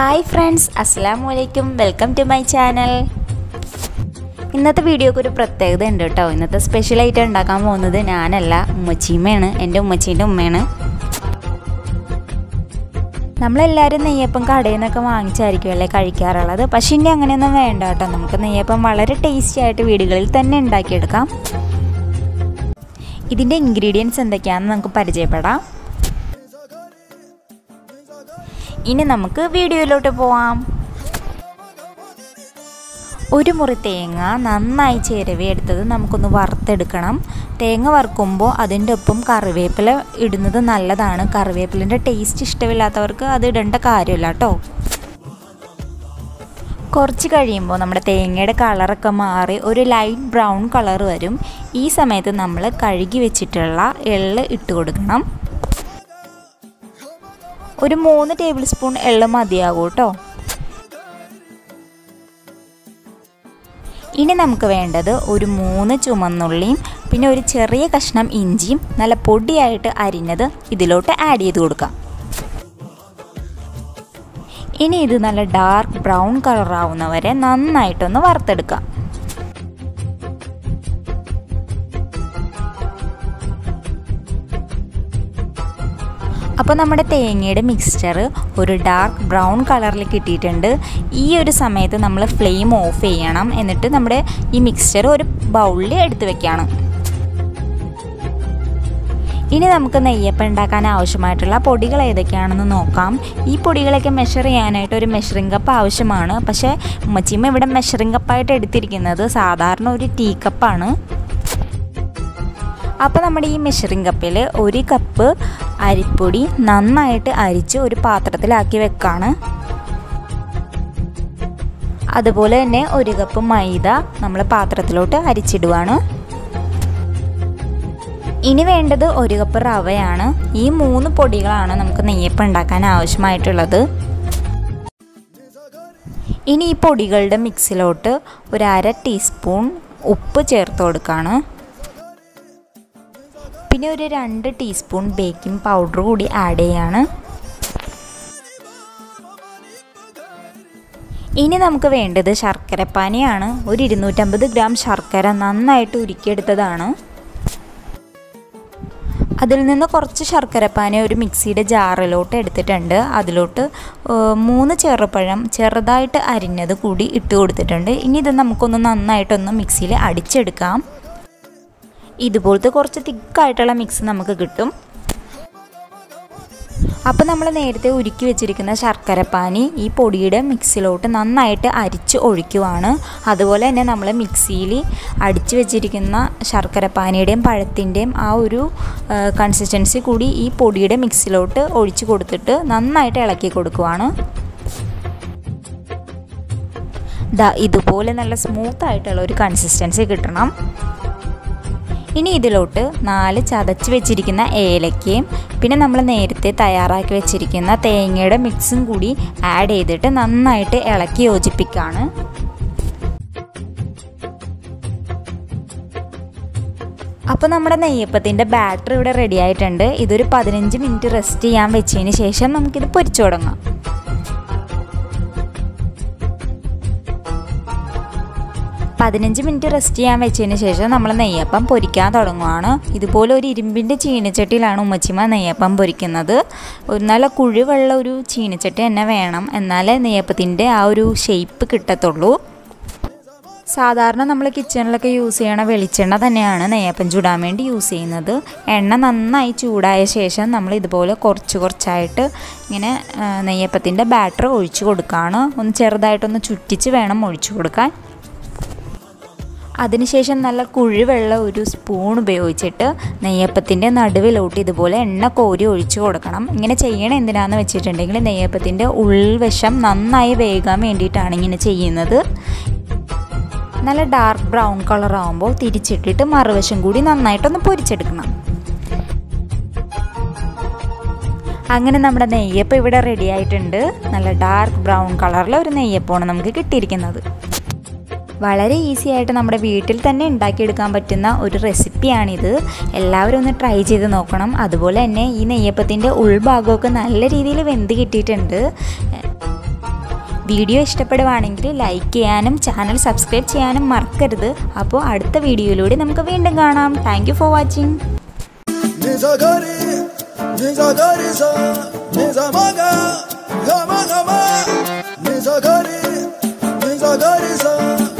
Hi friends അസ്സാം വലൈക്കും welcome to my channel ഇന്നത്തെ വീഡിയോക്ക് ഒരു പ്രത്യേകത ഉണ്ട് കേട്ടോ ഇന്നത്തെ സ്പെഷ്യലായിട്ട് ഉണ്ടാക്കാൻ പോകുന്നത് ഞാനല്ല ഉമ്മച്ചീമ്മയാണ് എൻ്റെ ഉമ്മച്ചീൻ്റെ ഉമ്മയാണ് നമ്മളെല്ലാവരും നെയ്യപ്പം കടയിൽ നിന്നൊക്കെ വാങ്ങിച്ചായിരിക്കുമല്ലേ കഴിക്കാറുള്ളത് പക്ഷേ ഇനി അങ്ങനെയൊന്നും വേണ്ട കേട്ടോ നമുക്ക് നെയ്യപ്പം വളരെ ടേസ്റ്റി ആയിട്ട് വീടുകളിൽ തന്നെ ഉണ്ടാക്കിയെടുക്കാം ഇതിൻ്റെ ഇൻഗ്രീഡിയൻസ് എന്തൊക്കെയാണെന്ന് നമുക്ക് പരിചയപ്പെടാം ഇനി നമുക്ക് വീഡിയോയിലോട്ട് പോവാം ഒരു മുറി തേങ്ങ നന്നായി ചിരവി എടുത്തത് നമുക്കൊന്ന് വറുത്തെടുക്കണം തേങ്ങ വറുക്കുമ്പോൾ അതിൻ്റെ ഒപ്പം കറിവേപ്പില ഇടുന്നത് നല്ലതാണ് കറിവേപ്പിലിൻ്റെ ടേസ്റ്റ് ഇഷ്ടമില്ലാത്തവർക്ക് അത് ഇടേണ്ട കാര്യമില്ല കേട്ടോ കുറച്ച് കഴിയുമ്പോൾ നമ്മുടെ തേങ്ങയുടെ കളറൊക്കെ മാറി ഒരു ലൈറ്റ് ബ്രൗൺ കളർ വരും ഈ സമയത്ത് നമ്മൾ കഴുകി വെച്ചിട്ടുള്ള എള്ള് ഇട്ട് കൊടുക്കണം ഒരു മൂന്ന് ടേബിൾ സ്പൂൺ എള്ള് മതിയാകും കേട്ടോ ഇനി നമുക്ക് വേണ്ടത് ഒരു മൂന്ന് ചുമന്നുള്ളിയും പിന്നെ ഒരു ചെറിയ കഷ്ണം ഇഞ്ചിയും നല്ല പൊടിയായിട്ട് അരിഞ്ഞത് ഇതിലോട്ട് ആഡ് ചെയ്ത് കൊടുക്കാം ഇനി ഇത് നല്ല ഡാർക്ക് ബ്രൗൺ കളർ ആവുന്നവരെ നന്നായിട്ടൊന്ന് വറുത്തെടുക്കാം അപ്പോൾ നമ്മുടെ തേങ്ങയുടെ മിക്സ്ചർ ഒരു ഡാർക്ക് ബ്രൗൺ കളറിൽ കിട്ടിയിട്ടുണ്ട് ഈ ഒരു സമയത്ത് നമ്മൾ ഫ്ലെയിം ഓഫ് ചെയ്യണം എന്നിട്ട് നമ്മുടെ ഈ മിക്സ്ചർ ഒരു ബൗളിൽ എടുത്ത് വെക്കണം ഇനി നമുക്ക് നെയ്യപ്പം ഉണ്ടാക്കാൻ ആവശ്യമായിട്ടുള്ള പൊടികൾ ഏതൊക്കെയാണെന്ന് നോക്കാം ഈ പൊടികളൊക്കെ മെഷർ ചെയ്യാനായിട്ട് ഒരു മെഷറിംഗ് കപ്പ് ആവശ്യമാണ് പക്ഷേ ഉമ്മച്ചിമ്മ ഇവിടെ മെഷറിംഗ് കപ്പായിട്ട് എടുത്തിരിക്കുന്നത് സാധാരണ ഒരു ടീ കപ്പാണ് അപ്പോൾ നമ്മുടെ ഈ മെഷറിംഗ് കപ്പിൽ ഒരു കപ്പ് അരിപ്പൊടി നന്നായിട്ട് അരിച്ച് ഒരു പാത്രത്തിലാക്കി വെക്കാണ് അതുപോലെ തന്നെ ഒരു കപ്പ് മൈദ നമ്മൾ പാത്രത്തിലോട്ട് അരിച്ചിടുവാണ് ഇനി വേണ്ടത് ഒരു കപ്പ് റവയാണ് ഈ മൂന്ന് പൊടികളാണ് നമുക്ക് നെയ്യപ്പം ഉണ്ടാക്കാൻ ആവശ്യമായിട്ടുള്ളത് ഇനി ഈ പൊടികളുടെ മിക്സിലോട്ട് ഒരു അര ടീസ്പൂൺ ഉപ്പ് ചേർത്ത് കൊടുക്കുകയാണ് പിന്നെ ഒരു രണ്ട് ടീസ്പൂൺ ബേക്കിംഗ് പൗഡർ കൂടി ആഡ് ചെയ്യാണ് ഇനി നമുക്ക് വേണ്ടത് ശർക്കരപ്പാനിയാണ് ഒരു ഇരുന്നൂറ്റമ്പത് ഗ്രാം ശർക്കര നന്നായിട്ട് ഉരുക്കിയെടുത്തതാണ് അതിൽ നിന്ന് കുറച്ച് ശർക്കരപ്പാനി ഒരു മിക്സിയുടെ ജാറിലോട്ട് എടുത്തിട്ടുണ്ട് അതിലോട്ട് മൂന്ന് ചെറുപഴം ചെറുതായിട്ട് അരിഞ്ഞത് കൂടി ഇട്ട് കൊടുത്തിട്ടുണ്ട് ഇനി ഇത് നമുക്കൊന്ന് നന്നായിട്ടൊന്ന് മിക്സിയിൽ അടിച്ചെടുക്കാം ഇതുപോലത്തെ കുറച്ച് തിക്കായിട്ടുള്ള മിക്സ് നമുക്ക് കിട്ടും അപ്പോൾ നമ്മൾ നേരത്തെ ഉരുക്കി വെച്ചിരിക്കുന്ന ശർക്കരപ്പാനി ഈ പൊടിയുടെ മിക്സിലോട്ട് നന്നായിട്ട് അരിച്ച് ഒഴിക്കുവാണ് അതുപോലെ തന്നെ നമ്മൾ മിക്സിയിൽ അടിച്ച് വെച്ചിരിക്കുന്ന ശർക്കരപ്പാനിയുടെയും പഴത്തിൻ്റെയും ആ ഒരു കൺസിസ്റ്റൻസി കൂടി ഈ പൊടിയുടെ മിക്സിലോട്ട് ഒഴിച്ച് കൊടുത്തിട്ട് നന്നായിട്ട് ഇളക്കി കൊടുക്കുവാണ് ദാ ഇതുപോലെ നല്ല സ്മൂത്ത് ആയിട്ടുള്ള ഒരു കൺസിസ്റ്റൻസി കിട്ടണം ഇനി ഇതിലോട്ട് നാല് ചതച്ച് വെച്ചിരിക്കുന്ന ഏലക്കയും പിന്നെ നമ്മൾ നേരത്തെ തയ്യാറാക്കി വെച്ചിരിക്കുന്ന തേങ്ങയുടെ മിക്സും കൂടി ആഡ് ചെയ്തിട്ട് നന്നായിട്ട് ഇളക്കി യോജിപ്പിക്കുകയാണ് അപ്പോൾ നമ്മുടെ നെയ്യപ്പത്തിൻ്റെ ബാറ്റർ ഇവിടെ റെഡി ആയിട്ടുണ്ട് ഇതൊരു പതിനഞ്ച് മിനിറ്റ് റെസ്റ്റ് ചെയ്യാൻ വെച്ചതിന് ശേഷം നമുക്കിത് പൊരിച്ചു തുടങ്ങാം പതിനഞ്ച് മിനിറ്റ് റെസ്റ്റ് ചെയ്യാൻ വെച്ചതിന് ശേഷം നമ്മൾ നെയ്യപ്പം പൊരിക്കാൻ തുടങ്ങുവാണ് ഇതുപോലെ ഒരു ഇരുമ്പിൻ്റെ ചീനച്ചട്ടിയിലാണ് ഉമ്മച്ചിമ്മ നെയ്യപ്പം പൊരിക്കുന്നത് ഒരു നല്ല കുഴിവെള്ള ഒരു ചീനച്ചട്ടി തന്നെ വേണം എന്നാലേ നെയ്യപ്പത്തിൻ്റെ ആ ഒരു ഷേപ്പ് കിട്ടത്തുള്ളൂ സാധാരണ നമ്മൾ കിച്ചണിലൊക്കെ യൂസ് ചെയ്യണ വെളിച്ചെണ്ണ തന്നെയാണ് നെയ്യപ്പം ചൂടാൻ വേണ്ടി യൂസ് ചെയ്യുന്നത് എണ്ണ നന്നായി ചൂടായ ശേഷം നമ്മൾ ഇതുപോലെ കുറച്ച് കുറച്ചായിട്ട് ഇങ്ങനെ നെയ്യപ്പത്തിൻ്റെ ബാറ്റർ ഒഴിച്ചു കൊടുക്കുകയാണ് ഒന്ന് ചെറുതായിട്ടൊന്ന് ചുറ്റിച്ച് വേണം ഒഴിച്ചു കൊടുക്കാൻ അതിനുശേഷം നല്ല കുഴിവെള്ള ഒരു സ്പൂൺ ഉപയോഗിച്ചിട്ട് നെയ്യപ്പത്തിൻ്റെ നടുവിലോട്ട് ഇതുപോലെ എണ്ണ കോരി ഒഴിച്ചു കൊടുക്കണം ഇങ്ങനെ ചെയ്യണം എന്തിനാന്ന് വെച്ചിട്ടുണ്ടെങ്കിൽ നെയ്യപ്പത്തിൻ്റെ ഉൾവശം നന്നായി വേകാൻ വേണ്ടിയിട്ടാണ് ഇങ്ങനെ ചെയ്യുന്നത് നല്ല ഡാർക്ക് ബ്രൗൺ കളർ ആകുമ്പോൾ തിരിച്ചിട്ടിട്ട് മറുവശം കൂടി നന്നായിട്ടൊന്ന് പൊരിച്ചെടുക്കണം അങ്ങനെ നമ്മുടെ നെയ്യപ്പം ഇവിടെ റെഡി ആയിട്ടുണ്ട് നല്ല ഡാർക്ക് ബ്രൗൺ കളറിലെ ഒരു നെയ്യപ്പമാണ് നമുക്ക് കിട്ടിയിരിക്കുന്നത് വളരെ ഈസി ആയിട്ട് നമ്മുടെ വീട്ടിൽ തന്നെ ഉണ്ടാക്കിയെടുക്കാൻ പറ്റുന്ന ഒരു റെസിപ്പിയാണിത് എല്ലാവരും ഒന്ന് ട്രൈ ചെയ്ത് നോക്കണം അതുപോലെ തന്നെ ഈ നെയ്യപ്പത്തിൻ്റെ ഉൾഭാഗമൊക്കെ നല്ല രീതിയിൽ വെന്ത് കിട്ടിയിട്ടുണ്ട് വീഡിയോ ഇഷ്ടപ്പെടുവാണെങ്കിൽ ലൈക്ക് ചെയ്യാനും ചാനൽ സബ്സ്ക്രൈബ് ചെയ്യാനും മറക്കരുത് അപ്പോൾ അടുത്ത വീഡിയോയിലൂടെ നമുക്ക് വീണ്ടും കാണാം thank for watching Nisa gari, nisa gari sa, nisa maga, gama gama. Nisa gari, nisa gari sa,